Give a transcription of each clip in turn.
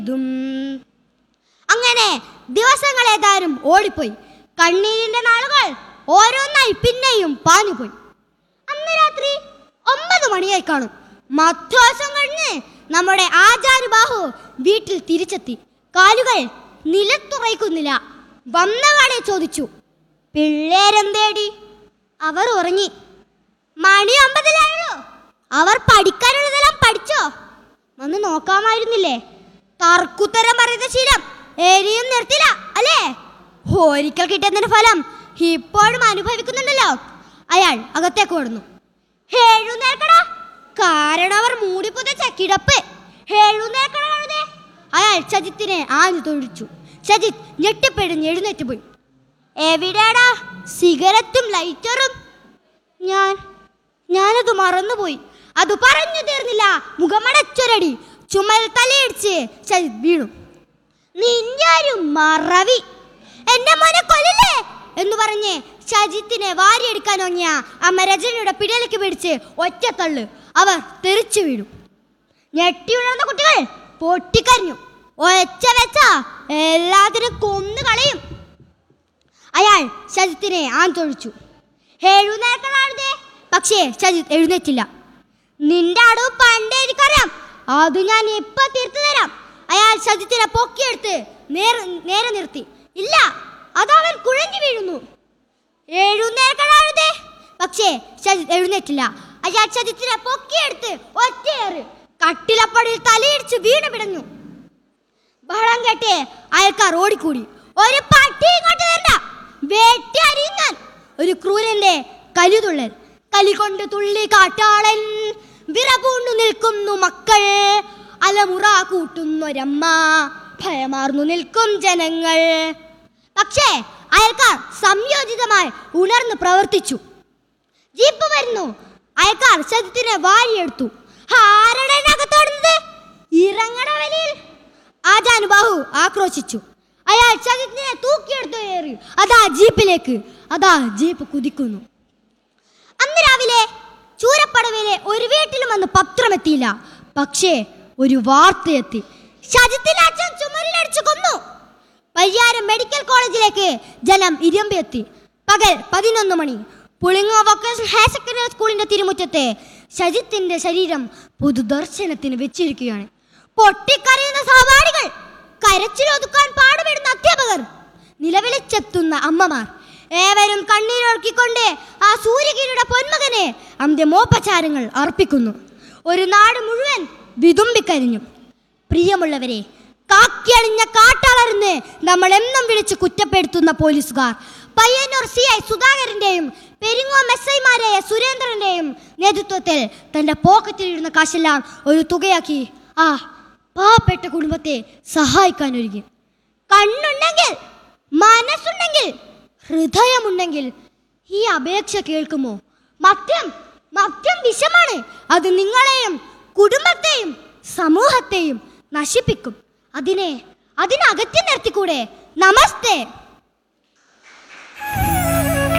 ദും. അങ്ങനെ ദിവസങ്ങൾ ഏതാനും ഓടിപ്പോയി കണ്ണീരിന്റെ നാളുകൾ ഓരോന്നായി പിന്നെയും പാഞ്ഞുപോയി അന്ന് രാത്രി ഒമ്പത് മണിയായി കാണും മധ്വാസം കഴിഞ്ഞ് നമ്മുടെ ആചാരുബാഹു വീട്ടിൽ തിരിച്ചെത്തി കാലുകൾ നിലത്തുറയ്ക്കുന്നില്ല വന്നവാടെ ചോദിച്ചു പിള്ളേരെന്തേടി അവർ ഉറങ്ങി മണി ഒമ്പതിലായുള്ളൂ അവർ പഠിക്കാനുള്ളതെല്ലാം പഠിച്ചോ വന്ന് നോക്കാമായിരുന്നില്ലേ തർക്കുത്തരം പറയുന്ന ശീലം ഏരിയും നിർത്തില്ല അല്ലേ ഒരിക്കൽ കിട്ടുന്നതിന്റെ ഫലം ഇപ്പോഴും അനുഭവിക്കുന്നുണ്ടല്ലോ അയാൾ അകത്തേക്ക് ഓടുന്നു എഴുന്നേൽക്കടാ കാരണം അവർ മൂടിപ്പുതച്ച കിടപ്പ് എഴുന്നേൽക്കടാ കഴുതേ. അയാൾ സജിത്തിനെ ആഞ്ഞു തൊഴിച്ചു സജിത്ത് ഞെട്ടിപ്പിടിഞ്ഞ് എഴുന്നേറ്റ് പോയി എവിടെയാടാ സിഗരറ്റും ലൈറ്ററും ഞാൻ ഞാനത് മറന്നുപോയി അത് പറഞ്ഞു തീർന്നില്ല മുഖമടച്ചൊരടി ചുമൽ തലയിടിച്ച് സജിത് വീണു നിന്റെ ഒരു മറവി എന്റെ മോനെ കൊല്ലില്ലേ എന്ന് പറഞ്ഞ് ഷജിത്തിനെ വാരിയെടുക്കാൻ ഒങ്ങിയ അമ്മ രജനിയുടെ പിടിയിലേക്ക് പിടിച്ച് ഒറ്റത്തള്ളു അവർ തെറിച്ചു വീണു ഞെട്ടി ഉണർന്ന കുട്ടികൾ പൊട്ടിക്കരഞ്ഞു ഒച്ച വെച്ച എല്ലാത്തിനും കൊന്നു കളയും അയാൾ ഷജിത്തിനെ ആന്തൊഴിച്ചു എഴുന്നേൽക്കണേ പക്ഷേ ഷജിത്ത് എഴുന്നേറ്റില്ല നിന്റെ അടവ് പണ്ടേ എനിക്കറിയാം അത് ഞാൻ ഇപ്പൊ തീർത്തു തരാം അയാൾ ഷജിത്തിനെ പൊക്കിയെടുത്ത് നേരെ നേരെ നിർത്തി ഇല്ല അതവൻ കുഴഞ്ഞു വീഴുന്നു എഴുന്നേൽക്കണേ പക്ഷേ ഷജിത്ത് എഴുന്നേറ്റില്ല അയാൾ ഷജിത്തിനെ പൊക്കിയെടുത്ത് ഒറ്റയേറ് കട്ടിലപ്പടിയിൽ തലയിടിച്ച് വീണ് പിടഞ്ഞു ബഹളം കേട്ട് അയൽക്കാർ ഓടിക്കൂടി ഒരു പട്ടി ഇങ്ങോട്ട് വരണ്ട വെട്ടി അരിഞ്ഞാൻ ഒരു ക്രൂരന്റെ കലിതുള്ളൻ കലി കൊണ്ട് തുള്ളി കാട്ടാളൻ വിറപൂണ്ടു നിൽക്കുന്നു മക്കൾ അലമുറ കൂട്ടുന്നൊരമ്മ ഭയമാർന്നു നിൽക്കും ജനങ്ങൾ പക്ഷേ അയൽക്കാർ സംയോജിതമായി ഉണർന്ന് പ്രവർത്തിച്ചു ജീപ്പ് വരുന്നു അയൽക്കാർ ശബ്ദത്തിനെ വാരിയെടുത്തു ആരുടെ അകത്തോടുന്നത് ഇറങ്ങണ വലിയിൽ ആജാനുബാഹു ആക്രോശിച്ചു അയാൾ ശജിത്തിനെ തൂക്കിയെടുത്തു കയറി അതാ ജീപ്പിലേക്ക് അതാ ജീപ്പ് കുതിക്കുന്നു അന്ന് രാവിലെ ചൂരപ്പടവിലെ ഒരു വീട്ടിലും അന്ന് പത്രമെത്തിയില്ല പക്ഷേ ഒരു വാർത്തയെത്തി ഷജിത്തിന്റെ അച്ഛൻ ചുമരിലടിച്ചു കൊന്നു പരിയാരം മെഡിക്കൽ കോളേജിലേക്ക് ജനം ഇരമ്പിയെത്തി പകൽ പതിനൊന്ന് മണി പുളിങ്ങോ വൊക്കേഷണൽ ഹയർ സെക്കൻഡറി സ്കൂളിന്റെ തിരുമുറ്റത്തെ ഷജിത്തിന്റെ ശരീരം പൊതുദർശനത്തിന് വെച്ചിരിക്കുകയാണ് പൊട്ടിക്കരയുന്ന സഹപാഠികൾ കരച്ചിലൊതുക്കാൻ പാടുപെടുന്ന അധ്യാപകർ നിലവിളിച്ചെത്തുന്ന അമ്മമാർ ഏവരും കണ്ണീരൊഴുക്കിക്കൊണ്ട് ആ സൂര്യകിരിയുടെ പൊന്മകനെ അന്ത്യമോപചാരങ്ങൾ അർപ്പിക്കുന്നു ഒരു നാട് മുഴുവൻ വിതുമ്പിക്കരിഞ്ഞു പ്രിയമുള്ളവരെ കാക്കിയണിഞ്ഞ കാട്ടാളർന്ന് നമ്മൾ എന്നും വിളിച്ച് കുറ്റപ്പെടുത്തുന്ന പോലീസുകാർ പയ്യന്നൂർ സി ഐ സുധാകരന്റെയും പെരിങ്ങോം എസ് ഐമാരായ സുരേന്ദ്രന്റെയും നേതൃത്വത്തിൽ തന്റെ പോക്കറ്റിലിരുന്ന കാശെല്ലാം ഒരു തുകയാക്കി ആ പാവപ്പെട്ട കുടുംബത്തെ സഹായിക്കാൻ ഒരുങ്ങി കണ്ണുണ്ടെങ്കിൽ മനസ്സുണ്ടെങ്കിൽ ഹൃദയമുണ്ടെങ്കിൽ ഈ അപേക്ഷ കേൾക്കുമോ മദ്യം മദ്യം വിഷമാണ് അത് നിങ്ങളെയും കുടുംബത്തെയും സമൂഹത്തെയും നശിപ്പിക്കും അതിനെ അതിനകറ്റി നിർത്തിക്കൂടെ നമസ്തേ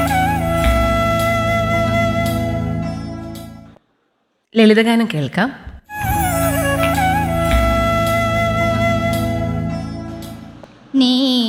ലളിതഗാനം കേൾക്കാം